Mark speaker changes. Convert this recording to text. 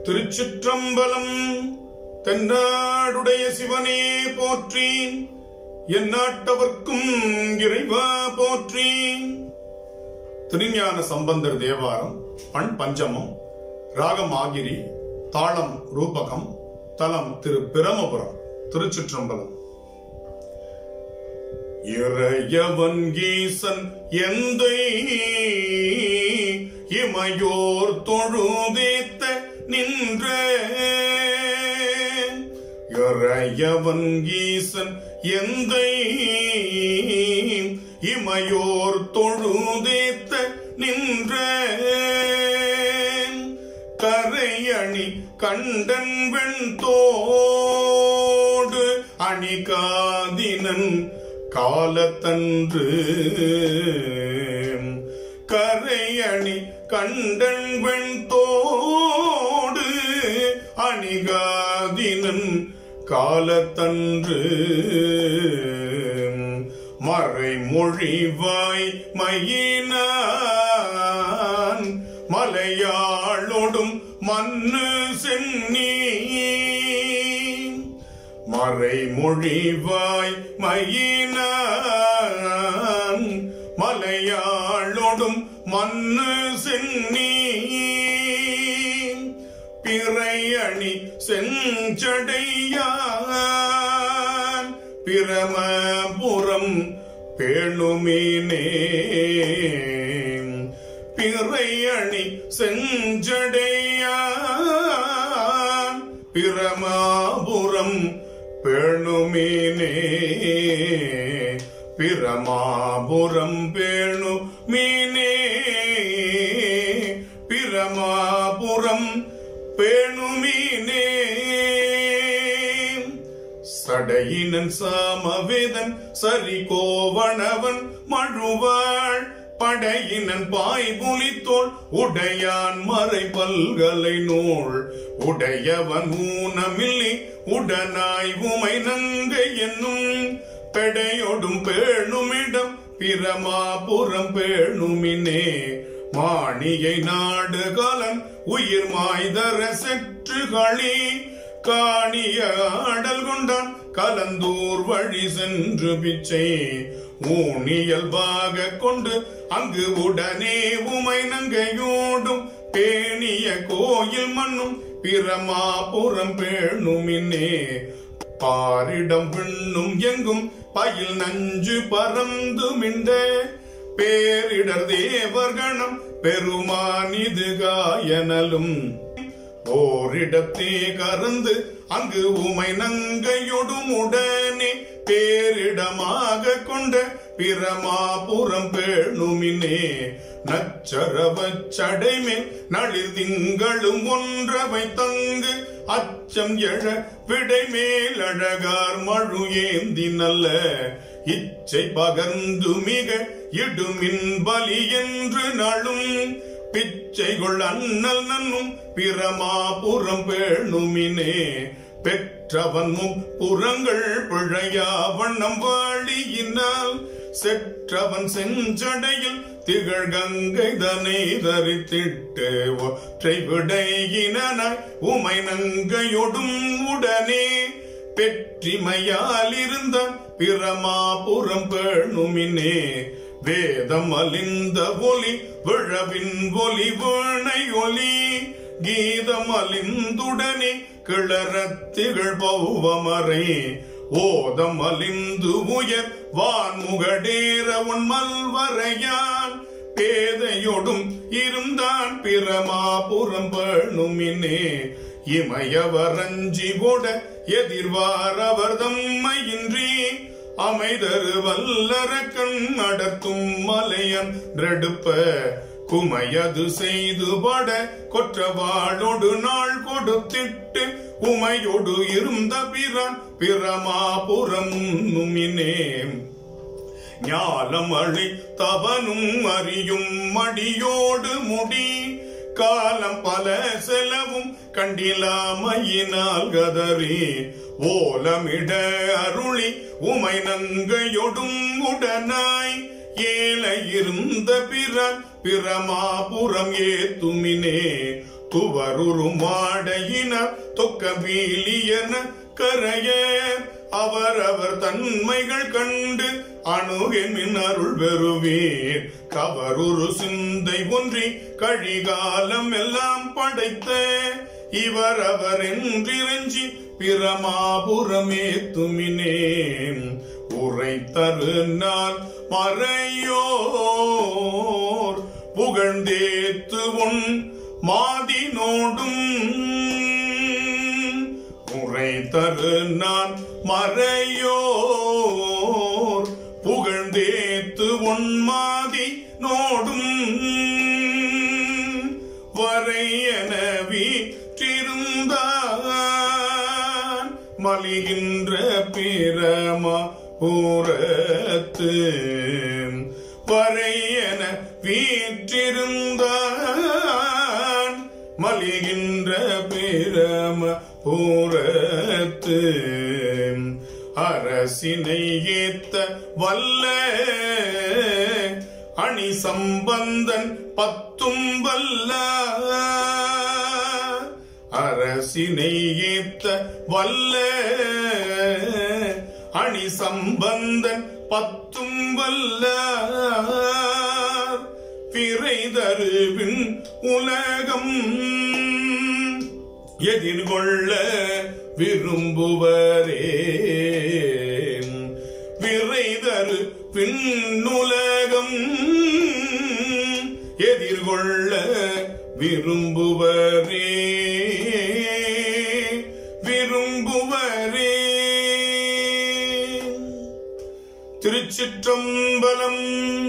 Speaker 1: திருச்சிற்றம்பலம் தென்னாடுடைய சிவனே போற்றி எந்நாட்டவர்க்கும் இறைவா போற்றி திருஞான சம்பந்தர் தேவாரம் பண் பஞ்சமம் ராகம் ஆகிரி தாளம் ரூபகம் தலம் திரு பிரமபுரம் திருச்சிற்றம்பலம் இறையவன் ஈசன் எந்தை இமையோர் தொழுதேத்த நின்ற இறையவன் ஈசன் எந்தை இமையோர் தொழுதேத்த நின்ற கரையணி கண்டன் வெண்தோடு அணிகாதினன் காலத்தன்று கரையணி கண்டன் வெண்தோடு அணிகாதினன் காலத்தன்று மறைமொழிவாய் மயினான் மலையாளொடும் மண்ணு சென்னி மறைமொழிவாய் மயினான் மலையாளொடும் மண்ணு சென்னி பிறையணி செஞ்சடையான் பிரமபுரம் பேணுமீனே பிறையணி செஞ்சடையான் பிரமாபுரம் பேணுமீனே பிரமாபுரம் பேணு மீனே பிரமாபுரம் பேணுமீனே சடையினன் சாமவேதன் சரி கோவணவன் மழுவாள் படையினன் பாய் புலித்தோள் உடையான் மறை பல்கலை நூல் உடையவன் ஊனமில்லி உடனாய் உமை நங்கை என்னும் பெடையொடும் பேணுமிடம் பிரமாபுரம் பேணுமினே மாணியை நாடு காலன் உயிர் மாய்தர செற்றுகளி காணிய ஆடல் கொண்டான் கலந்தூர் வழி சென்று பிச்சை ஊனியல்பாக கொண்டு அங்கு உடனே உமை நங்கையோடும் பேணிய கோயில் மண்ணும் பிரமாபுரம் பேணுமின்னே பாரிடம் பெண்ணும் எங்கும் பயில் நஞ்சு பறந்து மிண்ட பேரிடர் தேவர்கணம் பெருமானிது காயனலும் ஓரிடத்தே கறந்து அங்கு உமை நங்கையொடும் உடனே பேரிடமாக கொண்ட பிரமாபுரம் பேணுமினே நச்சரவச் சடைமே நளிர் திங்களும் ஒன்றவை தங்கு அச்சம் எழ விடை மேல் அழகார் மழு ஏந்தி நல்ல இச்சை பகர்ந்து மிக இடுமின் பலி என்று நழும் பிச்சைகள் அண்ணல் நன்னும் பிரமாபுரம் பேணுமினே பெற்றவன் புறங்கள் பிழையா வண்ணம் வாழியினால் செற்றவன் செஞ்சடையில் திகழ் கங்கை தனை தரித்திட்டு ஒற்றை விடையினாய் உமை நங்கையொடும் உடனே பெற்றிமையால் இருந்தான் பிரமாபுரம் பேணுமினே வேதம் அலிந்த ஒலி விழவின் ஒலி வீணை ஒலி கீதம் அலிந்துடனே கிளறத்திகள் பௌவமறை ஓதம் அலிந்து உயர் வான்முகடேற உன் மல்வரையான் பேதையொடும் இருந்தான் பிரமாபுரம் பேணுமினே இமயவரஞ்சி போட எதிர்வாரவர் தம்மையின்றி அமைதரு வல்லரக்கண் நடத்தும் மலையன் ரெடுப்ப குமையது செய்து பட கொற்றவாளோடு நாள் கொடுத்திட்டு உமையோடு இருந்த பிறான் பிரமாபுரம் நுமினே ஞாலம் அழி தவனும் அறியும் மடியோடு முடி காலம் பல செலவும் கண்டிலாமையினால் கதறி ஓலமிட அருளி உமை நங்கையொடும் உடனாய் ஏல இருந்த பிறான் பிரமாபுரம் ஏத்துமினே துவருருமாடையினர் தொக்க வீலியன கரைய அவரவர் தன்மைகள் கண்டு அணுகெமின் அருள் பெறுவீர் கவருரு சிந்தை ஒன்றி கழிகாலம் எல்லாம் படைத்த இவர் அவர் என்றிரஞ்சி பிரமாபுரமே துமினே உரை தரு நாள் மறையோர் புகழ்ந்தேத்து உன் மாதினோடும் உரை தரு நான் மறையோர் புகழ்ந்தேத்து உன்மாதி நோடும் வரையன வீற்றிருந்தான் மலிகின்ற பிரமா பூரத்து வரையன வீற்றிருந்தான் மலிகின்ற பிரம பூரத்து அரசினை ஏத்த வல்ல அணி சம்பந்தன் பத்தும் வல்ல அரசினை ஏத்த வல்ல அணி சம்பந்தன் பத்தும் வல்ல பிறைதருவின் உலகம் எதிர்கொள்ள விரும்புவரே விரைதரு பின்னுலகம் எதிர்கொள்ள விரும்புவரே விரும்புவரே திருச்சிற்றம்பலம்